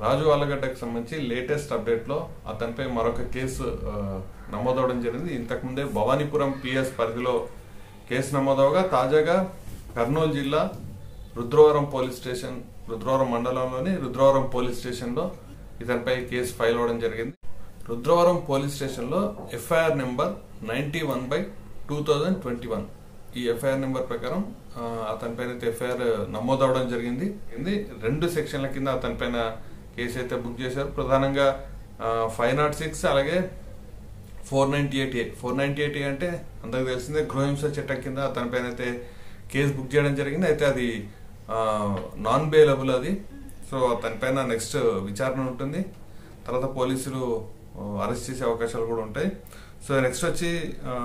రాజు ఆలగడ్డకు సంబంధించి లేటెస్ట్ అప్డేట్లో అతనిపై మరొక కేసు ఆ, నమోదవడం జరిగింది ఇంతకుముందే భవానీపురం పిఎస్ పరిధిలో కేసు నమోదవగా తాజాగా కర్నూలు జిల్లా రుద్రవరం పోలీస్ స్టేషన్ రుద్రవరం మండలంలోని రుద్రవరం పోలీస్ స్టేషన్లో ఇతనిపై కేసు ఫైల్ అవ్వడం జరిగింది రుద్రవరం పోలీస్ స్టేషన్లో FIR number ninety one by two thousand twenty one ఈ ఎఫ్ఐఆర్ నెంబర్ ప్రకారం ఆ, అతనిపైన అయితే ఎఫ్ఐఆర్ నమోదవడం జరిగింది ఇది రెండు సెక్షన్ల కింద అతనిపైన కేసు అయితే బుక్ చేశారు ప్రధానంగా ఫైవ్ నాట్ సిక్స్ అలాగే four ninety eight A four ninety eight A అంటే అందరికి తెలిసిందే గృహహింస చట్టం కింద అతనిపైన అయితే కేసు బుక్ చేయడం జరిగింది అయితే అది నాన్ బెయిలబుల్ అది సో అతనిపైన నెక్స్ట్ విచారణ ఉంటుంది తర్వాత పోలీసులు అరెస్ట్ చేసే అవకాశాలు కూడా ఉంటాయి సో నెక్స్ట్ వచ్చి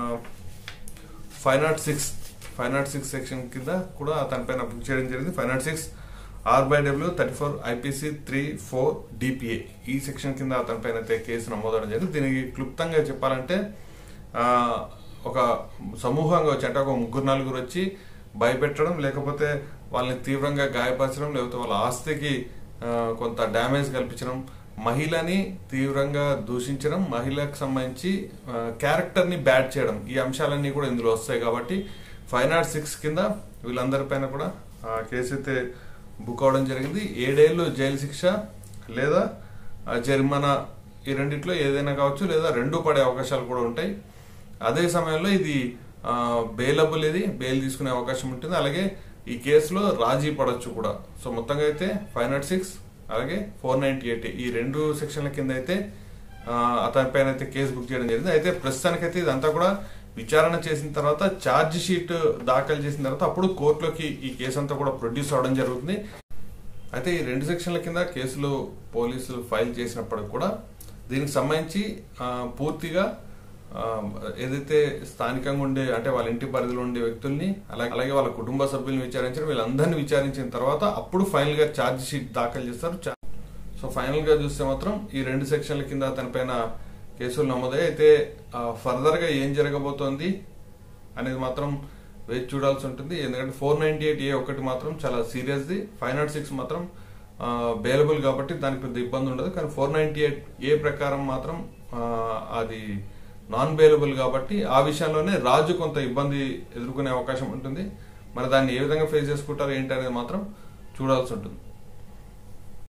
five not six five not six section కింద కూడా అతనిపైన బుక్ చేయడం జరిగింది five not six R by W thirty four IPC three four DPA ఈ సెక్షన్ కింద అతనిపైన అయితే కేసు నమోదవడం జరిగింది దీనికి క్లుప్తంగా చెప్పాలంటే ఆ, ఒక సమూహంగా వచ్చి అంటే ఒక ముగ్గురు నలుగురు వచ్చి భయపెట్టడం లేకపోతే వాళ్ళని తీవ్రంగా గాయపరచడం లేకపోతే వాళ్ళ ఆస్తికి ఆ, కొంత డ్యామేజ్ కల్పించడం మహిళని తీవ్రంగా దూషించడం మహిళకు సంబంధించి క్యారెక్టర్ ని బ్యాడ్ చేయడం ఈ అంశాలన్నీ కూడా ఇందులో వస్తాయి కాబట్టి ఫైవ్ నాట్ సిక్స్ కింద వీళ్ళందరిపైన కూడా ఆ, కేసు అయితే బుక్ అవడం జరిగింది ఏడేళ్ళు జైలు శిక్ష లేదా ఆ, జరిమానా ఈ రెండిట్లో ఏదైనా కావచ్చు లేదా రెండు పడే అవకాశాలు కూడా ఉంటాయి అదే సమయంలో ఇది బెయిలబుల్ ఇది బెయిల్ తీసుకునే అవకాశం ఉంటుంది అలాగే ఈ కేసులో రాజీ పడవచ్చు కూడా సో మొత్తంగా అయితే ఫైవ్ నాట్ సిక్స్ అలాగే ఫోర్ నైన్టీ ఎయిట్ ఈ రెండు సెక్షన్ల కింద అయితే ఆ, అతని పైన అయితే కేసు బుక్ చేయడం జరిగింది అయితే ప్రస్తుతానికైతే ఇదంతా కూడా విచారణ చేసిన తర్వాత ఛార్జ్ షీట్ దాఖలు చేసిన తర్వాత అప్పుడు కోర్టులోకి ఈ కేసు అంతా కూడా ప్రొడ్యూస్ అవడం జరుగుతుంది అయితే ఈ రెండు సెక్షన్ల కింద కేసులు పోలీసులు ఫైల్ చేసినప్పటికి కూడా దీనికి సంబంధించి ఆ, పూర్తిగా ఆ, ఏదైతే స్థానికంగా ఉండే అంటే వాళ్ళ ఇంటి పరిధిలో ఉండే వ్యక్తుల్ని అలాగే అలాగే వాళ్ళ కుటుంబ సభ్యుల్ని విచారించడం వీళ్ళందరినీ విచారించిన తర్వాత అప్పుడు ఫైనల్ గా ఛార్జ్ షీట్ దాఖలు చేస్తారు చా- సో ఫైనల్ గా చూస్తే మాత్రం ఈ రెండు సెక్షన్ల కింద తనపైన కేసులు నమోదై అయితే ఫర్దర్ గా ఏం జరగబోతోంది అనేది మాత్రం వేచి చూడాల్సి ఉంటుంది ఎందుకంటే ఫోర్ నైన్టీ ఎయిట్ ఏ ఒకటి మాత్రం చాలా సీరియస్ ది ఫైవ్ నాట్ సిక్స్ మాత్రం బేలబుల్ కాబట్టి దానికి పెద్ద ఇబ్బంది ఉండదు కానీ ఫోర్ నైన్టీ ఎయిట్ ఏ ప్రకారం మాత్రం ఆ, అది నాన్ బెయిలబుల్ కాబట్టి ఆ విషయంలోనే రాజు కొంత ఇబ్బంది ఎదుర్కొనే అవకాశం ఉంటుంది మరి దాన్ని ఏ విధంగా ఫేస్ చేసుకుంటారు ఏంటి అనేది మాత్రం చూడాల్సి ఉంటుంది